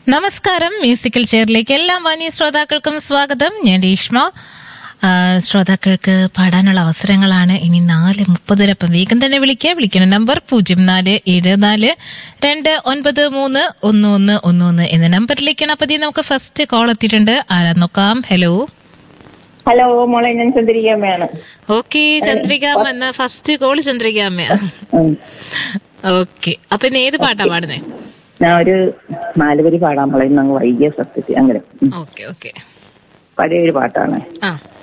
നമസ്കാരം മ്യൂസിക്കൽ ചെയറിലേക്ക് എല്ലാ മാന്യ ശ്രോതാക്കൾക്കും സ്വാഗതം ഞാൻ രേഷ്മ ആ, ശ്രോതാക്കൾക്ക് പാടാനുള്ള അവസരങ്ങളാണ് ഇനി നാല് മുപ്പതിനൊപ്പം വേഗം തന്നെ വിളിക്കുക വിളിക്കുന്ന നമ്പർ പൂജ്യം നാല് ഏഴ് നാല് രണ്ട് ഒൻപത് മൂന്ന് ഒന്ന് ഒന്ന് ഒന്ന് ഒന്ന് എന്ന നമ്പറിലേക്കാണ് അപ്പൊ ദേ നമുക്ക് ഫസ്റ്റ് കോൾ എത്തിയിട്ടുണ്ട് ആരാ നോക്കാം ഹലോ ഹലോ മോളെ ഞാൻ ചന്ദ്രികമ്മയാണ് ഓക്കെ ചന്ദ്രികാമ്മ എന്ന ഫസ്റ്റ് കോൾ ചന്ദ്രികാമ്മ ഉം. ഓക്കെ അപ്പൊ ഇന്ന് ഏത് പാട്ടാ പാടുന്നേ ഞാൻ ഒരു നാലുപേര് പാടാൻ മോളെ ഇന്ന് അങ്ങ് വൈകിയ സത്യത്തിൽ അങ്ങനെ ഉം. ഓക്കെ ഓക്കെ പഴയ ഒരു പാട്ടാണ് ആ